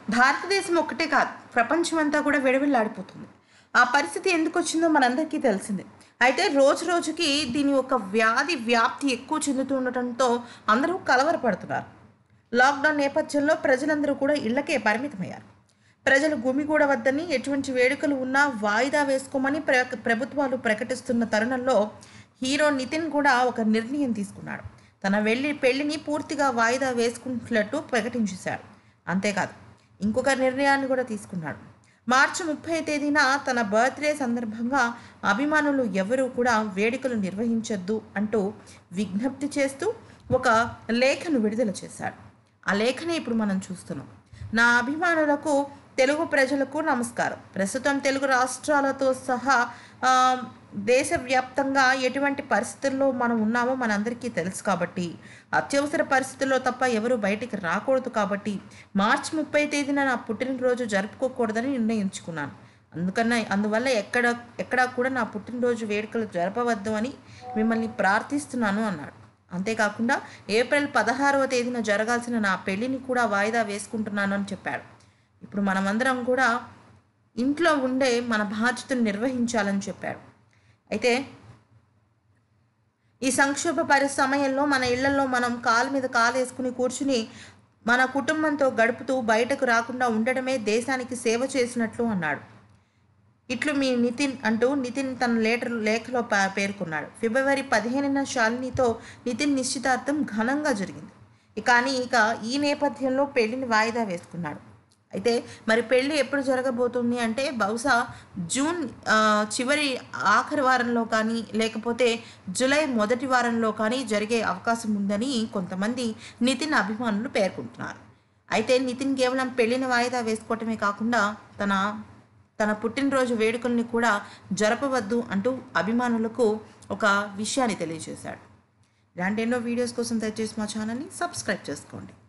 భారతదేశం ఒక్కటే కాదు ప్రపంచం అంతా కూడా విడవిల్లాడిపోతుంది ఆ పరిస్థితి ఎందుకు వచ్చిందో మనందరికీ తెలిసిందే అయితే రోజు రోజుకి దీని ఒక వ్యాధి వ్యాప్తి ఎక్కువ చెందుతూ ఉండటంతో అందరూ కలవరపడుతున్నారు లాక్డౌన్ నేపథ్యంలో ప్రజలందరూ కూడా ఇళ్లకే పరిమితమయ్యారు ప్రజలు గుమిగూడవద్దని ఎటువంటి వేడుకలు ఉన్నా వాయిదా వేసుకోమని ప్ర ప్రభుత్వాలు ప్రకటిస్తున్న తరుణంలో హీరో నితిన్ కూడా ఒక నిర్ణయం తీసుకున్నాడు తన వెళ్ళి పెళ్లిని పూర్తిగా వాయిదా వేసుకుంటున్నట్టు ప్రకటించేశాడు అంతేకాదు ఇంకొక నిర్ణయాన్ని కూడా తీసుకున్నాడు మార్చి ముప్పై తేదీన తన బర్త్డే సందర్భంగా అభిమానులు ఎవరూ కూడా వేడుకలు నిర్వహించొద్దు అంటూ విజ్ఞప్తి చేస్తూ ఒక లేఖను విడుదల చేశాడు ఆ లేఖనే ఇప్పుడు మనం చూస్తున్నాం నా అభిమానులకు తెలుగు ప్రజలకు నమస్కారం ప్రస్తుతం తెలుగు రాష్ట్రాలతో సహా ఆ, దేశవ్యాప్తంగా ఎటువంటి పరిస్థితుల్లో మనం ఉన్నామో మనందరికీ తెలుసు కాబట్టి అత్యవసర పరిస్థితుల్లో తప్ప ఎవరు బయటికి రాకూడదు కాబట్టి మార్చి ముప్పై తేదీన నా పుట్టినరోజు జరుపుకోకూడదని నిర్ణయించుకున్నాను అందుకన్నా అందువల్ల ఎక్కడ ఎక్కడా కూడా నా పుట్టినరోజు వేడుకలు జరపవద్దు అని మిమ్మల్ని ప్రార్థిస్తున్నాను అన్నాడు అంతేకాకుండా ఏప్రిల్ పదహారవ తేదీన జరగాల్సిన నా పెళ్లిని కూడా వాయిదా వేసుకుంటున్నాను అని చెప్పాడు ఇప్పుడు మనమందరం కూడా ఇంట్లో ఉండే మన బాధ్యతను నిర్వహించాలని చెప్పాడు అయితే ఈ సంక్షోభ పరి సమయంలో మన ఇళ్లలో మనం కాలు మీద కాలు వేసుకుని కూర్చుని మన కుటుంబంతో గడుపుతూ బయటకు రాకుండా ఉండడమే దేశానికి సేవ చేసినట్లు అన్నాడు ఇట్లు మీ నితిన్ అంటూ నితిన్ తన లేటర్ లేఖలో పా- పేర్కొన్నాడు ఫిబ్రవరి పదిహేనున శాలినితో నితిన్ నిశ్చితార్థం ఘనంగా జరిగింది ఇక కానీ ఇక ఈ నేపథ్యంలో పెళ్లిని వాయిదా వేసుకున్నాడు అయితే మరి పెళ్ళి ఎప్పుడు జరగబోతుంది అంటే బహుశా జూన్ ఆ, చివరి ఆఖరి వారంలో కానీ లేకపోతే జూలై మొదటి వారంలో కానీ జరిగే అవకాశం ఉందని కొంతమంది నితిన్ అభిమానులు పేర్కొంటున్నారు అయితే నితిన్ కేవలం పెళ్లిని వాయిదా వేసుకోవటమే కాకుండా తన తన పుట్టినరోజు వేడుకల్ని కూడా జరపవద్దు అంటూ అభిమానులకు ఒక విషయాన్ని తెలియజేశాడు ఇలాంటి ఎన్నో వీడియోస్ కోసం దయచేసి మా ఛానల్ని సబ్స్క్రైబ్ చేసుకోండి